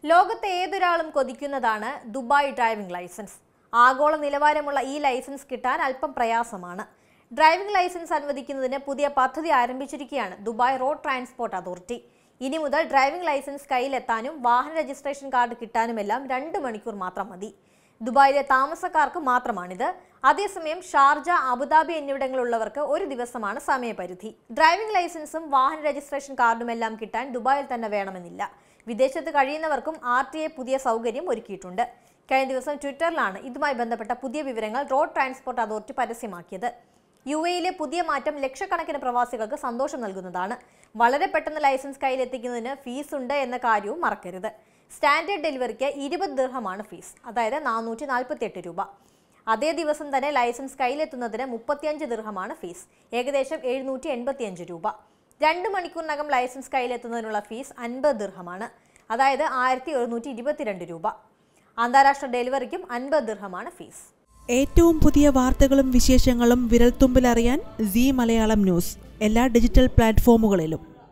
ലോകത്തെ ഏതൊരാളും കൊതിക്കുന്നതാണ് ദുബായ് ഡ്രൈവിംഗ് ലൈസൻസ് ആഗോള നിലവാരമുള്ള ഈ ലൈസൻസ് കിട്ടാൻ അല്പം പ്രയാസമാണ് ഡ്രൈവിംഗ് ലൈസൻസ് അനുവദിക്കുന്നതിന് പുതിയ പദ്ധതി ആരംഭിച്ചിരിക്കുകയാണ് ദുബായ് റോഡ് ട്രാൻസ്പോർട്ട് അതോറിറ്റി ഇനി മുതൽ ഡ്രൈവിംഗ് ലൈസൻസ് കയ്യിലെത്താനും വാഹന രജിസ്ട്രേഷൻ കാർഡ് കിട്ടാനുമെല്ലാം രണ്ട് മണിക്കൂർ മാത്രം മതി ദുബായിലെ താമസക്കാർക്ക് മാത്രമാണിത് അതേസമയം ഷാർജ അബുദാബി എന്നിവിടങ്ങളിലുള്ളവർക്ക് ഒരു ദിവസമാണ് സമയപരിധി ഡ്രൈവിംഗ് ലൈസൻസും വാഹന രജിസ്ട്രേഷൻ കാർഡുമെല്ലാം കിട്ടാൻ ദുബായിൽ തന്നെ വേണമെന്നില്ല വിദേശത്ത് കഴിയുന്നവർക്കും ആർ ടി എ പുതിയ സൗകര്യം ഒരുക്കിയിട്ടുണ്ട് കഴിഞ്ഞ ദിവസം ട്വിറ്ററിലാണ് ഇതുമായി ബന്ധപ്പെട്ട പുതിയ വിവരങ്ങൾ റോഡ് ട്രാൻസ്പോർട്ട് അതോറിറ്റി പരസ്യമാക്കിയത് യു എയിലെ പുതിയ മാറ്റം ലക്ഷക്കണക്കിന് പ്രവാസികൾക്ക് സന്തോഷം നൽകുന്നതാണ് വളരെ പെട്ടെന്ന് ലൈസൻസ് കയ്യിലെത്തിക്കുന്നതിന് ഫീസ് ഉണ്ട് എന്ന കാര്യവും മറക്കരുത് സ്റ്റാൻഡേർഡ് ഡെലിവറിക്ക് ഇരുപത് ദീർഘമാണ് ഫീസ് അതായത് നാനൂറ്റി നാൽപ്പത്തി എട്ട് രൂപ അതേ ദിവസം തന്നെ ലൈസൻസ് കയ്യിലെത്തുന്നതിന് മുപ്പത്തിയഞ്ച് ദീർഘമാണ് ഫീസ് ഏകദേശം എഴുന്നൂറ്റി എൺപത്തിയഞ്ച് രൂപ രണ്ട് മണിക്കൂറിനകം ലൈസൻസ് കയ്യിലെത്തുന്നതിനുള്ള ഫീസ് അൻപത് ദീർഘമാണ് അതായത് ആയിരത്തി എഴുന്നൂറ്റി ഇരുപത്തിരണ്ട് രൂപ അന്താരാഷ്ട്ര ഡെലിവറിക്കും അൻപത് ദീർഘമാണ് ഫീസ് ഏറ്റവും പുതിയ വാർത്തകളും വിശേഷങ്ങളും വിരൽത്തുമ്പിലറിയാൻ സി മലയാളം ന്യൂസ് എല്ലാ ഡിജിറ്റൽ പ്ലാറ്റ്ഫോമുകളിലും